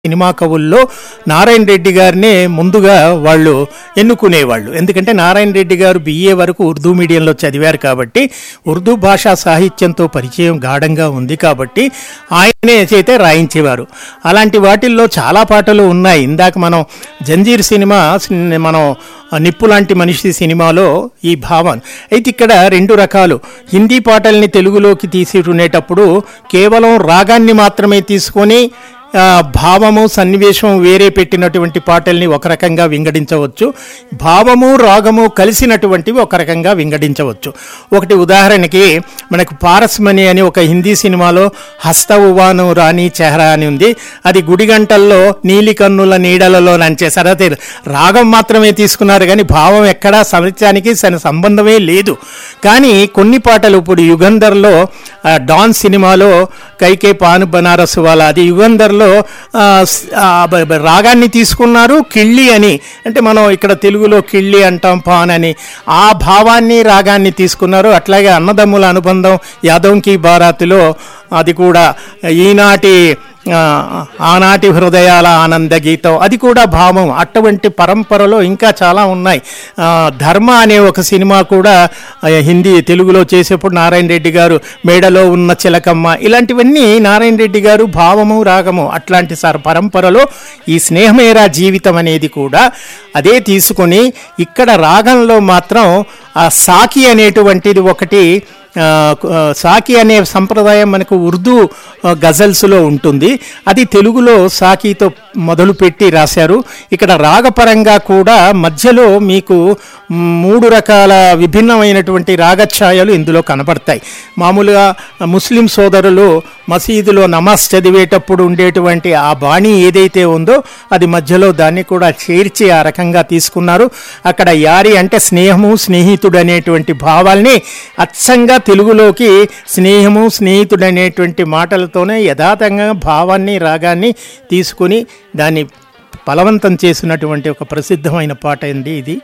cinema కవుల్లో Narayana Reddy గారినే ముందుగా వాళ్ళు ఎన్నుకునేవాళ్ళు ఎందుకంటే నారాయణ రెడ్డి గారు బిఏ వరకు ఉర్దూ మీడియంలో చదివారు కాబట్టి ఉర్దూ భాషా సాహిత్యంతో పరిచయం గాఢంగా ఉంది కాబట్టి ఆయనే అయితే రాయించేవారు అలాంటి వాటిల్లో చాలా పాటలు ఉన్నాయి ఇందాక మనం జంజీర్ సినిమా సిన్- మనం నిప్పు లాంటి మనిషి సినిమాలో ఈ భావం అయితే ఇక్కడ రెండు రకాలు హిందీ పాటల్ని తెలుగులోకి తీసుకునేటప్పుడు కేవలం రాగాన్ని మాత్రమే తీసుకొని ఆ, భావము సన్నివేశం వేరే పెట్టినటువంటి పాటల్ని ఒక రకంగా వింగడించవచ్చు భావము రాగము కలిసినటువంటివి ఒక రకంగా వింగడించవచ్చు ఒకటి ఉదాహరణకి మనకు పారస్మణి అని ఒక హిందీ సినిమాలో హస్త ఉవాను రాణి చెహరా అని ఉంది అది గుడిగంటల్లో నీలి కన్నుల నీడలలో నంచేశారు అదే రాగం మాత్రమే తీసుకున్నారు కానీ భావం ఎక్కడా సాహిత్యానికి సన సంబంధమే లేదు కానీ కొన్ని పాటలు ఇప్పుడు యుగంధర్లో ఆ, డాన్ సినిమాలో కైకే పాను బనారస్ వాళ్ళ అది యుగంధర్లో ఆ, స్- ఆ, బ- బ- రాగాన్ని తీసుకున్నారు కిళ్ళి అని అంటే మనం ఇక్కడ తెలుగులో కిళ్ళి అంటాం పాన్ అని ఆ భావాన్ని రాగాన్ని తీసుకున్నారు అట్లాగే అన్నదమ్ముల అనుబంధం యాదవ్కి బారాతులో అది కూడా ఈనాటి ఆ, ఆనాటి హృదయాల ఆనంద గీతం అది కూడా భావం అటువంటి పరంపరలో ఇంకా చాలా ఉన్నాయి ఆ, ధర్మ అనే ఒక సినిమా కూడా ఆ, హిందీ తెలుగులో చేసేప్పుడు నారాయణ రెడ్డి గారు మేడలో ఉన్న చిలకమ్మ ఇలాంటివన్నీ నారాయణ రెడ్డి గారు భావము రాగము అట్లాంటి సార్ పరంపరలో ఈ స్నేహమేరా జీవితం అనేది కూడా అదే తీసుకొని ఇక్కడ రాగంలో మాత్రం ఆ సాకి అనేటువంటిది ఒకటి ఆ, ఆ, సాకి అనే సంప్రదాయం మనకు ఉర్దూ ఆ, గజల్స్లో ఉంటుంది అది తెలుగులో సాకితో మొదలుపెట్టి రాశారు ఇక్కడ రాగపరంగా కూడా మధ్యలో మీకు మూడు రకాల విభిన్నమైనటువంటి రాగఛాయలు ఇందులో కనపడతాయి మామూలుగా ముస్లిం సోదరులు మసీదులో నమాజ్ చదివేటప్పుడు ఉండేటువంటి ఆ బాణి ఏదైతే ఉందో అది మధ్యలో దాన్ని కూడా చేర్చి ఆ రకంగా తీసుకున్నారు అక్కడ యారి అంటే స్నేహము స్నేహితుడు అనేటువంటి భావాల్ని అచ్చంగా తెలుగులోకి స్నేహము స్నేహితుడు అనేటువంటి మాటలతోనే యథాతంగా భావాన్ని రాగాన్ని తీసుకుని దాన్ని బలవంతం చేసినటువంటి ఒక ప్రసిద్ధమైన పాట అండి ఇది